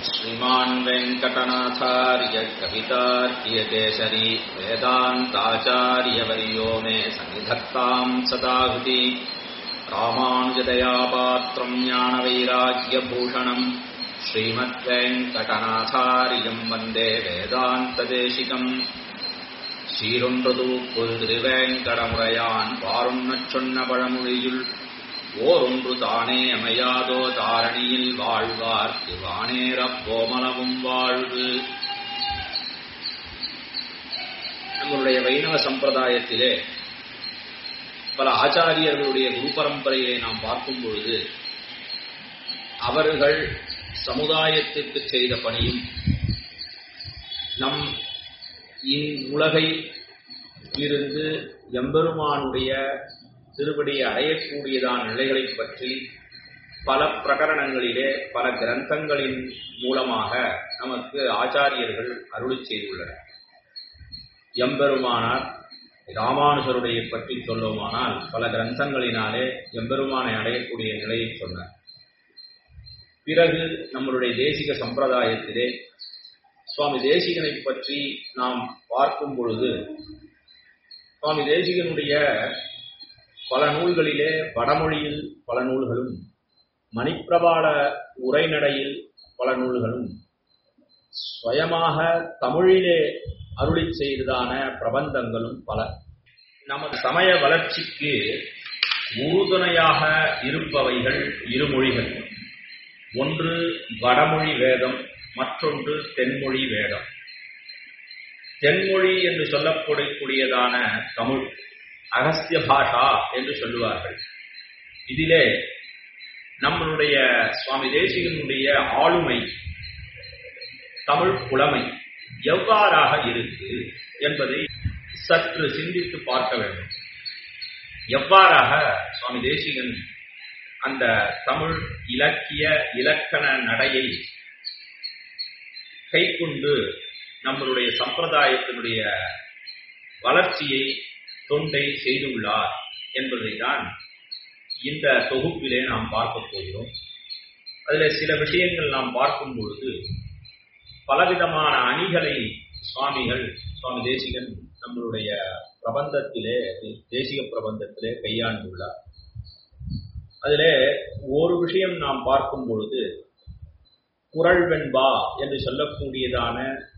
श्रीमान् वेङ्कटनाथार्य कवितार्कियकेसरी वेदान्ताचार्यवर्यो मे सन्निधत्ताम् सदाहुति रामानुजदयापात्रम् ज्ञानवैराग्यभूषणम् श्रीमद्वेङ्कटनाथार्यम् वन्दे वेदान्तदेशिकम् சீரொன்றுதூக்குள் திருவேங்கடமுறையான் வாருண்ணச் சொன்ன பழமொழியுள் ஓரொன்று தானே அமையாதோ தாரணியில் வாழ்வார் திவானேரப் கோமலமும் வாழ்வு நம்மளுடைய வைணவ சம்பிரதாயத்திலே பல ஆச்சாரியர்களுடைய குரு பரம்பரையை நாம் பார்க்கும் பொழுது அவர்கள் சமுதாயத்திற்கு செய்த பணியும் நம் இவ்வுலகை இருந்து எம்பெருமானுடைய திருவடியை அடையக்கூடியதான நிலைகளை பற்றி பல பிரகரணங்களிலே பல கிரந்தங்களின் மூலமாக நமக்கு ஆச்சாரியர்கள் அருளி செய்துள்ளனர் எம்பெருமானார் ராமானுஜருடைய பற்றி சொல்லுவோமானால் பல கிரந்தங்களினாலே எம்பெருமானை அடையக்கூடிய நிலையை சொன்னார் பிறகு நம்மளுடைய தேசிக சம்பிரதாயத்திலே சுவாமி தேசிகனை பற்றி நாம் பார்க்கும் பொழுது சுவாமி தேசிகனுடைய பல நூல்களிலே வடமொழியில் பல நூல்களும் மணிப்பிரபாள உரைநடையில் பல நூல்களும் சுயமாக தமிழிலே அருளி செய்ததான பிரபந்தங்களும் பல நமது சமய வளர்ச்சிக்கு உறுதுணையாக இருப்பவைகள் இருமொழிகள் ஒன்று வடமொழி வேதம் மற்றொன்று தென்மொழி வேதம் தென்மொழி என்று சொல்லப்படக்கூடியதான தமிழ் அகஸ்திய பாஷா என்று சொல்லுவார்கள் இதிலே நம்மளுடைய சுவாமி தேசிகனுடைய ஆளுமை தமிழ் புலமை எவ்வாறாக இருக்கு என்பதை சற்று சிந்தித்து பார்க்க வேண்டும் எவ்வாறாக சுவாமி தேசிகன் அந்த தமிழ் இலக்கிய இலக்கண நடையை கைக்கொண்டு நம்மளுடைய சம்பிரதாயத்தினுடைய வளர்ச்சியை தொண்டை செய்துள்ளார் என்பதை தான் இந்த தொகுப்பிலே நாம் பார்க்க போகிறோம் அதில் சில விஷயங்கள் நாம் பார்க்கும் பொழுது பலவிதமான அணிகளை சுவாமிகள் சுவாமி தேசிகன் நம்மளுடைய பிரபந்தத்திலே தேசிக பிரபந்தத்திலே கையாண்டுள்ளார் அதிலே ஒரு விஷயம் நாம் பார்க்கும் பொழுது குரல் வெண்பா என்று சொல்லக்கூடியதான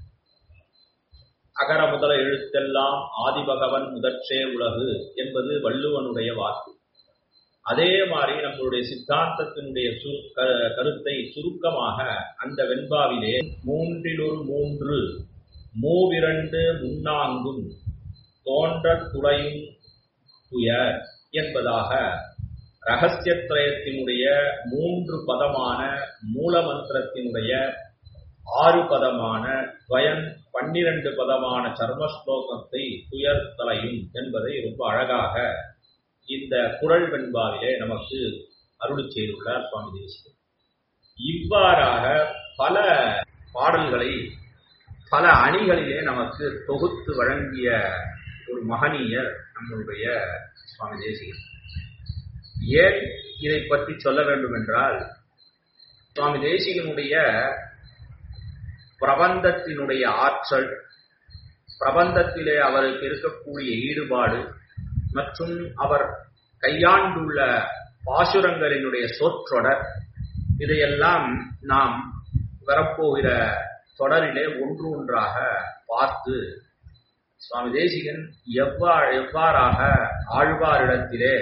அகர முதல எழுத்தெல்லாம் ஆதிபகவன் முதற்றே உலகு என்பது வள்ளுவனுடைய வாக்கு அதே மாதிரி நம்மளுடைய சித்தாந்தத்தினுடைய கருத்தை சுருக்கமாக அந்த வெண்பாவிலே மூன்றிலொரு மூன்று மூவிரண்டு முன்னாங்கும் தோன்ற துளையும் துயர் என்பதாக ரகசியத்திரயத்தினுடைய மூன்று பதமான மூலமந்திரத்தினுடைய ஆறு பதமான துவயன் பன்னிரண்டு பதமான சர்மஸ்லோகத்தை துயர் தலையும் என்பதை ரொம்ப அழகாக இந்த குரல் வெண்பாவிலே நமக்கு அருளி செய்துள்ளார் சுவாமி தேசிகன் இவ்வாறாக பல பாடல்களை பல அணிகளிலே நமக்கு தொகுத்து வழங்கிய ஒரு மகனீயர் நம்மளுடைய சுவாமி தேசிகன் ஏன் இதை பற்றி சொல்ல வேண்டும் என்றால் சுவாமி தேசிகனுடைய பிரபந்தத்தினுடைய ஆற்றல் பிரபந்தத்திலே அவருக்கு இருக்கக்கூடிய ஈடுபாடு மற்றும் அவர் கையாண்டுள்ள பாசுரங்களினுடைய சொற்றொடர் இதையெல்லாம் நாம் வரப்போகிற தொடரிலே ஒன்று ஒன்றாக பார்த்து சுவாமி தேசிகன் எவ்வா எவ்வாறாக ஆழ்வாரிடத்திலே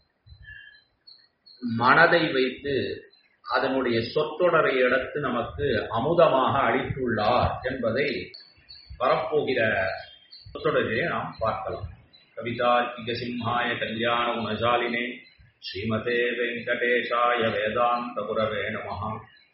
மனதை வைத்து அதனுடைய சொற்றொடரை எடுத்து நமக்கு அமுதமாக அளித்துள்ளார் என்பதை வரப்போகிற சொற்றொடரிலே நாம் பார்க்கலாம் கவிதார்க்கிக சிம்ஹாய கல்யாண குணசாலினே ஸ்ரீமதே வெங்கடேஷாய வேதாந்த குரவே நமஹா